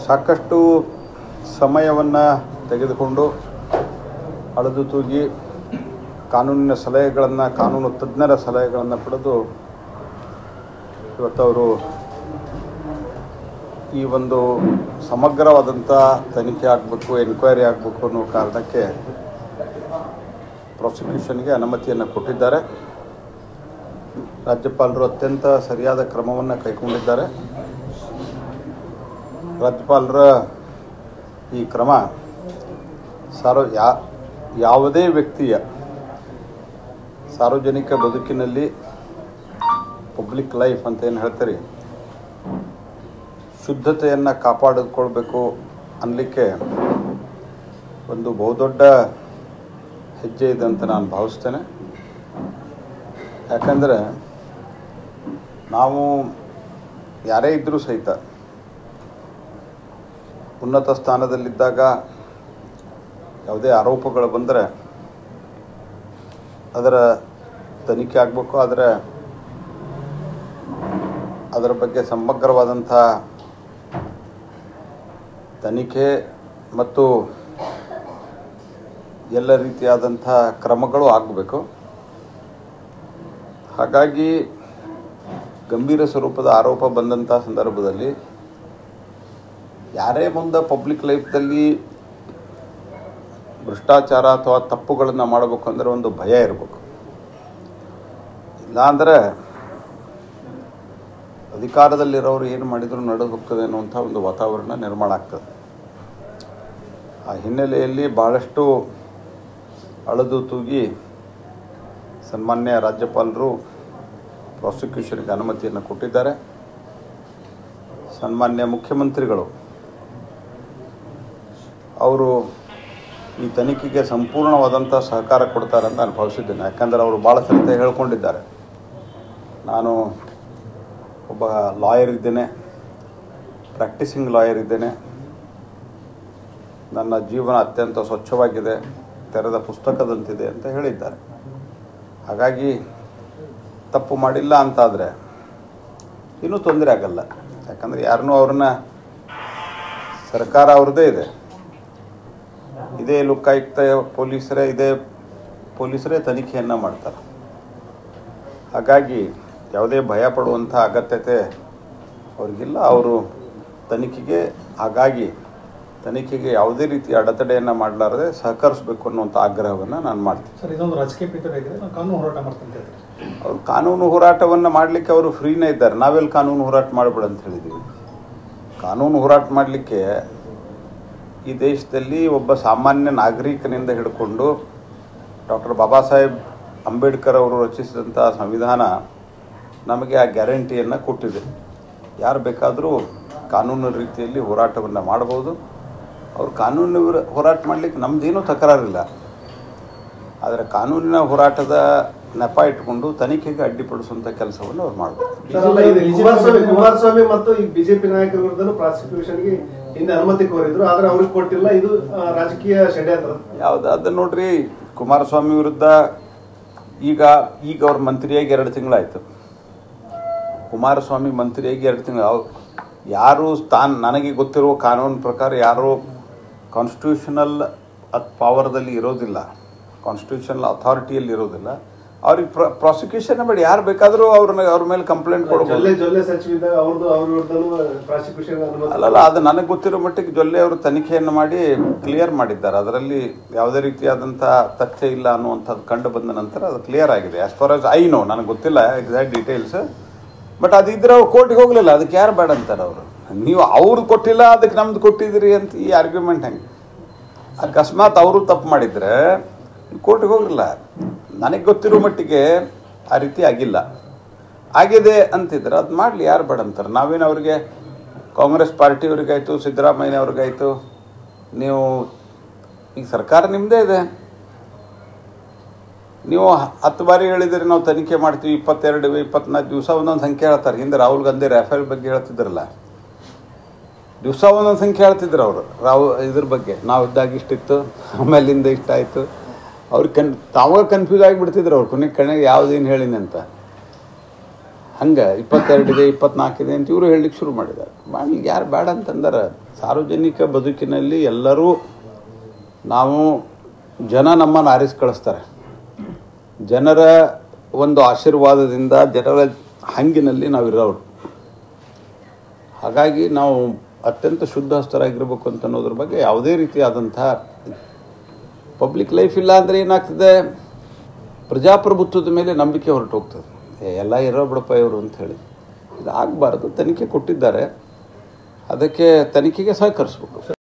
ಸಾಕಷ್ಟು ಸಮಯವನ್ನು ತೆಗೆದುಕೊಂಡು ಅಳೆದು ತೂಗಿ ಕಾನೂನಿನ ಸಲಹೆಗಳನ್ನು ಕಾನೂನು ತಜ್ಞರ ಸಲಹೆಗಳನ್ನು ಪಡೆದು ಇವತ್ತು ಅವರು ಈ ಒಂದು ಸಮಗ್ರವಾದಂಥ ತನಿಖೆ ಆಗಬೇಕು ಎನ್ಕ್ವೈರಿ ಆಗಬೇಕು ಅನ್ನೋ ಕಾರಣಕ್ಕೆ ಪ್ರಾಸಿಕ್ಯೂಷನ್ಗೆ ಅನುಮತಿಯನ್ನು ಕೊಟ್ಟಿದ್ದಾರೆ ರಾಜ್ಯಪಾಲರು ಅತ್ಯಂತ ಸರಿಯಾದ ಕ್ರಮವನ್ನು ಕೈಗೊಂಡಿದ್ದಾರೆ ರಾಜ್ಯಪಾಲರ ಈ ಕ್ರಮ ಸಾರ್ವ ಯಾ ಯಾವುದೇ ವ್ಯಕ್ತಿಯ ಸಾರ್ವಜನಿಕ ಬದುಕಿನಲ್ಲಿ ಪಬ್ಲಿಕ್ ಲೈಫ್ ಅಂತ ಏನು ಹೇಳ್ತೀರಿ ಶುದ್ಧತೆಯನ್ನು ಕಾಪಾಡಿಕೊಳ್ಬೇಕು ಅನ್ನಲಿಕ್ಕೆ ಒಂದು ಬಹುದೊಡ್ಡ ಹೆಜ್ಜೆ ಇದೆ ಅಂತ ನಾನು ಭಾವಿಸ್ತೇನೆ ಯಾಕಂದರೆ ನಾವು ಯಾರೇ ಇದ್ದರೂ ಸಹಿತ ಉನ್ನತ ಸ್ಥಾನದಲ್ಲಿದ್ದಾಗ ಯಾವುದೇ ಆರೋಪಗಳು ಬಂದರೆ ಅದರ ತನಿಖೆ ಆಗಬೇಕು ಆದರೆ ಅದರ ಬಗ್ಗೆ ಸಮಗ್ರವಾದಂಥ ತನಿಖೆ ಮತ್ತು ಎಲ್ಲ ರೀತಿಯಾದಂಥ ಕ್ರಮಗಳು ಆಗಬೇಕು ಹಾಗಾಗಿ ಗಂಭೀರ ಸ್ವರೂಪದ ಆರೋಪ ಬಂದಂಥ ಸಂದರ್ಭದಲ್ಲಿ ಯಾರೇ ಮುಂದೆ ಪಬ್ಲಿಕ್ ಲೈಫ್ದಲ್ಲಿ ಭ್ರಷ್ಟಾಚಾರ ಅಥವಾ ತಪ್ಪುಗಳನ್ನು ಮಾಡಬೇಕು ಅಂದರೆ ಒಂದು ಭಯ ಇರಬೇಕು ಇಲ್ಲಾಂದರೆ ಅಧಿಕಾರದಲ್ಲಿರೋರು ಏನು ಮಾಡಿದರೂ ನಡೆದು ಹೋಗ್ತದೆ ಅನ್ನುವಂಥ ಒಂದು ವಾತಾವರಣ ನಿರ್ಮಾಣ ಆಗ್ತದೆ ಆ ಹಿನ್ನೆಲೆಯಲ್ಲಿ ಭಾಳಷ್ಟು ಅಳೆದು ತೂಗಿ ಸನ್ಮಾನ್ಯ ರಾಜ್ಯಪಾಲರು ಪ್ರಾಸಿಕ್ಯೂಷನ್ಗೆ ಅನುಮತಿಯನ್ನು ಕೊಟ್ಟಿದ್ದಾರೆ ಸನ್ಮಾನ್ಯ ಮುಖ್ಯಮಂತ್ರಿಗಳು ಅವರು ಈ ತನಿಖೆಗೆ ಸಂಪೂರ್ಣವಾದಂಥ ಸಹಕಾರ ಕೊಡ್ತಾರೆ ಅಂತ ನಾನು ಭಾವಿಸಿದ್ದೇನೆ ಯಾಕಂದರೆ ಅವರು ಭಾಳ ಸರಿತ ಹೇಳ್ಕೊಂಡಿದ್ದಾರೆ ನಾನು ಒಬ್ಬ ಲಾಯರ್ ಇದ್ದೇನೆ ಪ್ರಾಕ್ಟೀಸಿಂಗ್ ಲಾಯರ್ ಇದ್ದೇನೆ ನನ್ನ ಜೀವನ ಅತ್ಯಂತ ಸ್ವಚ್ಛವಾಗಿದೆ ತೆರೆದ ಪುಸ್ತಕದಂತಿದೆ ಅಂತ ಹೇಳಿದ್ದಾರೆ ಹಾಗಾಗಿ ತಪ್ಪು ಮಾಡಿಲ್ಲ ಅಂತಾದರೆ ಇನ್ನೂ ತೊಂದರೆ ಆಗಲ್ಲ ಯಾಕಂದರೆ ಯಾರನ್ನೂ ಅವ್ರನ್ನ ಸರ್ಕಾರ ಅವ್ರದ್ದೇ ಇದೆ ಇದೇ ಲೋಕಾಯುಕ್ತ ಪೊಲೀಸರೇ ಇದೇ ಪೊಲೀಸರೇ ತನಿಖೆಯನ್ನು ಮಾಡ್ತಾರೆ ಹಾಗಾಗಿ ಯಾವುದೇ ಭಯ ಪಡುವಂಥ ಅಗತ್ಯತೆ ಅವ್ರಿಗಿಲ್ಲ ಅವರು ತನಿಖೆಗೆ ಹಾಗಾಗಿ ತನಿಖೆಗೆ ಯಾವುದೇ ರೀತಿಯ ಅಡೆತಡೆಯನ್ನು ಮಾಡಲಾರದೆ ಸಹಕರಿಸಬೇಕು ಅನ್ನುವಂಥ ಆಗ್ರಹವನ್ನು ನಾನು ಮಾಡ್ತೀನಿ ಸರ್ ಇದೊಂದು ರಾಜಕೀಯ ಪೀಠ ಆಗಿದೆ ನಾವು ಕಾನೂನು ಹೋರಾಟ ಮಾಡ್ತೀನಿ ಅಂತ ಹೇಳ್ತಾರೆ ಅವರು ಕಾನೂನು ಹೋರಾಟವನ್ನು ಮಾಡಲಿಕ್ಕೆ ಅವರು ಫ್ರೀನೇ ಇದ್ದಾರೆ ನಾವೆಲ್ಲಿ ಕಾನೂನು ಹೋರಾಟ ಮಾಡಬೇಡ ಅಂತ ಹೇಳಿದ್ದೀವಿ ಕಾನೂನು ಹೋರಾಟ ಮಾಡಲಿಕ್ಕೆ ಈ ದೇಶದಲ್ಲಿ ಒಬ್ಬ ಸಾಮಾನ್ಯ ನಾಗರಿಕನಿಂದ ಹಿಡ್ಕೊಂಡು ಡಾಕ್ಟರ್ ಬಾಬಾ ಸಾಹೇಬ್ ಅಂಬೇಡ್ಕರ್ ಅವರು ರಚಿಸಿದಂಥ ಸಂವಿಧಾನ ನಮಗೆ ಆ ಗ್ಯಾರಂಟಿಯನ್ನು ಕೊಟ್ಟಿದೆ ಯಾರು ಬೇಕಾದರೂ ಕಾನೂನು ರೀತಿಯಲ್ಲಿ ಹೋರಾಟವನ್ನು ಮಾಡ್ಬೋದು ಅವ್ರು ಕಾನೂನು ವಿರ- ಹೋರಾಟ ಮಾಡಲಿಕ್ಕೆ ನಮ್ಮದೇನೂ ತಕರಾರಿಲ್ಲ ಆದರೆ ಕಾನೂನಿನ ಹೋರಾಟದ ನೆಪ ಇಟ್ಕೊಂಡು ತನಿಖೆಗೆ ಅಡ್ಡಿಪಡಿಸುವಂಥ ಕೆಲಸವನ್ನು ಅವ್ರು ಮಾಡಬೇಕು ಸರ್, ಅಲ್ಲ, ಇದು ಕುಮಾರಸ್ವಾಮಿ ಕುಮಾರಸ್ವಾಮಿ ಮತ್ತು ಈ ಬಿಜೆಪಿ ನಾಯಕರ ವಿರುದ್ಧ ಪ್ರಾಸಿಕ್ಯೂಷನ್ಗೆ ಹಿಂದೆ ಅನುಮತಿ ಕೋರಿದ್ರು ಆದ್ರೆ ಅವ್ರಿಗೆ ಕೊಟ್ಟಿಲ್ಲ ಇದು ಆ, ರಾಜಕೀಯ ಷಡ್ಯಂತ್ರ ಯಾವ್ದು ಅದನ್ನ ನೋಡ್ರಿ ಕುಮಾರಸ್ವಾಮಿ ವಿರುದ್ಧ ಈಗ ಈಗ ಅವ್ರ ಮಂತ್ರಿಯಾಗಿ ಎರಡು ತಿಂಗಳಾಯ್ತು ಕುಮಾರಸ್ವಾಮಿ ಮಂತ್ರಿಯಾಗಿ ಎರಡು ತಿಂಗಳು ಯಾರು ತಾನು ನನಗೆ ಗೊತ್ತಿರುವ ಕಾನೂನು ಪ್ರಕಾರ ಯಾರು ಕಾನ್ಸ್ಟಿಟ್ಯೂಷನಲ್ ಪವರ್ದಲ್ಲಿ ಇರೋದಿಲ್ಲ ಕಾನ್ಸ್ಟಿಟ್ಯೂಷನಲ್ ಅಥಾರಿಟಿಯಲ್ಲಿ ಇರೋದಿಲ್ಲ ಅವ್ರಿಗೆ ಪ್ರಾಸಿಕ್ಯೂಷನ್ ಮಾಡಿ ಯಾರು ಬೇಕಾದರೂ ಅವ್ರನ್ನ ಅವ್ರ ಮೇಲೆ ಕಂಪ್ಲೇಂಟ್ ಕೊಡ್ಬೋದು ಜೊಲ್ಲೆ ಜೊಲ್ಲೆ ಸಚಿವಿದ್ದಾಗ ಅವ್ರದ್ದು ಅವ್ರ ವಿರುದ್ಧನೂ ಪ್ರಾಸಿಕ್ಯೂಷನ್ ಅನುಮತಿ ಅಲ್ಲಲ್ಲ ಅದು ನನಗೆ ಗೊತ್ತಿರೋ ಮಟ್ಟಿಗೆ ಜೊಲ್ಲೆ ಅವರು ತನಿಖೆಯನ್ನು ಮಾಡಿ ಕ್ಲಿಯರ್ ಮಾಡಿದ್ದಾರೆ ಅದರಲ್ಲಿ ಯಾವುದೇ ರೀತಿಯಾದಂಥ ತಥ್ಯ ಇಲ್ಲ ಅನ್ನುವಂಥದ್ದು ಕಂಡು ಬಂದ ನಂತರ ಅದು ಕ್ಲಿಯರ್ ಆಗಿದೆ as far as I know ನನಗೆ ಗೊತ್ತಿಲ್ಲ ಎಕ್ಸಾಕ್ಟ್ ಡೀಟೇಲ್ಸ್ ಬಟ್ ಅದಿದ್ರೆ ಅವ್ರು ಕೋರ್ಟಿಗೆ ಹೋಗಲಿಲ್ಲ ಅದಕ್ಕೆ ಯಾರು ಬೇಡ ಅಂತಾರೆ ಅವರು ನೀವು ಅವ್ರು ಕೊಟ್ಟಿಲ್ಲ ಅದಕ್ಕೆ ನಮ್ದು ಕೊಟ್ಟಿದ್ದೀರಿ ಅಂತ ಈ ಆರ್ಗ್ಯುಮೆಂಟ್ ಹೆಂಗೆ ಅಕಸ್ಮಾತ್ ಅವರು ತಪ್ಪು ಮಾಡಿದರೆ ಕೋರ್ಟಿಗೆ ಹೋಗಿಲ್ಲ ನನಗೆ ಗೊತ್ತಿರೋ ಮಟ್ಟಿಗೆ ಆ ರೀತಿ ಆಗಿಲ್ಲ ಆಗಿದೆ ಅಂತಿದ್ರೆ ಅದು ಮಾಡಲಿ ಯಾರು ಬೇಡ ಅಂತಾರೆ ನಾವೇನು ಅವ್ರಿಗೆ ಕಾಂಗ್ರೆಸ್ ಪಾರ್ಟಿಯವ್ರಿಗಾಯ್ತು ಸಿದ್ದರಾಮಯ್ಯನವ್ರಿಗಾಯ್ತು ನೀವು ಈಗ ಸರ್ಕಾರ ನಿಮ್ಮದೇ ಇದೆ ನೀವು ಹ- ಹತ್ತು ಬಾರಿ ಹೇಳಿದ್ರೆ ನಾವು ತನಿಖೆ ಮಾಡ್ತೀವಿ ಇಪ್ಪತ್ತೆರಡು ಇಪ್ಪತ್ನಾಲ್ಕು ದಿವಸ ಒಂದೊಂದು ಸಂಖ್ಯೆ ಹೇಳ್ತಾರೆ ಹಿಂದೆ ರಾಹುಲ್ ಗಾಂಧಿ ರಾಫೇಲ್ ಬಗ್ಗೆ ಹೇಳ್ತಿದ್ರಲ್ಲ ದಿವಸ ಒಂದೊಂದು ಸಂಖ್ಯೆ ಹೇಳ್ತಿದ್ರು ಅವರು ರಾವ್ ಇದ್ರ ಬಗ್ಗೆ ನಾವು ಇದ್ದಾಗ ಇಷ್ಟಿತ್ತು ಆಮೇಲಿಂದ ಇಷ್ಟಾಯಿತು ಅವ್ರಿಗೆ ಕನ್ ತಾವಾಗ ಕನ್ಫ್ಯೂಸ್ ಆಗಿಬಿಡ್ತಿದ್ರು ಅವ್ರು ಕೊನೆಗೆ ಕಣೆಗೆ ಯಾವುದೇನು ಹೇಳಿನಿ ಅಂತ ಹಂಗೆ ಇಪ್ಪತ್ತೆರಡಿದೆ ಇಪ್ಪತ್ನಾಲ್ಕಿದೆ ಅಂತ ಇವರು ಹೇಳಲಿಕ್ಕೆ ಶುರು ಮಾಡಿದ್ದಾರೆ ಮಾಡ್ಲಿಕ್ಕೆ ಯಾರು ಬೇಡ ಅಂತಂದಾರೆ ಸಾರ್ವಜನಿಕ ಬದುಕಿನಲ್ಲಿ ಎಲ್ಲರೂ ನಾವು ಜನ ನಮ್ಮನ್ನು ಆರಿಸಿ ಕಳಿಸ್ತಾರೆ ಜನರ ಒಂದು ಆಶೀರ್ವಾದದಿಂದ ಜನರ ಹಂಗಿನಲ್ಲಿ ನಾವಿರೋರು ಹಾಗಾಗಿ ನಾವು ಅತ್ಯಂತ ಶುದ್ಧ ಹಸ್ತರಾಗಿರ್ಬೇಕು ಅಂತ ಅನ್ನೋದ್ರ ಬಗ್ಗೆ ಯಾವುದೇ ರೀತಿಯಾದಂಥ ಪಬ್ಲಿಕ್ ಲೈಫ್ ಇಲ್ಲ ಅಂದರೆ ಏನಾಗ್ತದೆ ಪ್ರಜಾಪ್ರಭುತ್ವದ ಮೇಲೆ ನಂಬಿಕೆ ಹೊರಟು ಹೋಗ್ತದೆ ಏ, ಎಲ್ಲ ಇರೋ ಬಿಡಪ್ಪ ಇವರು ಅಂತ ಹೇಳಿ ಇದು ಆಗಬಾರ್ದು ತನಿಖೆ ಕೊಟ್ಟಿದ್ದಾರೆ ಅದಕ್ಕೆ ತನಿಖೆಗೆ ಸಹಕರಿಸ್ಬೇಕು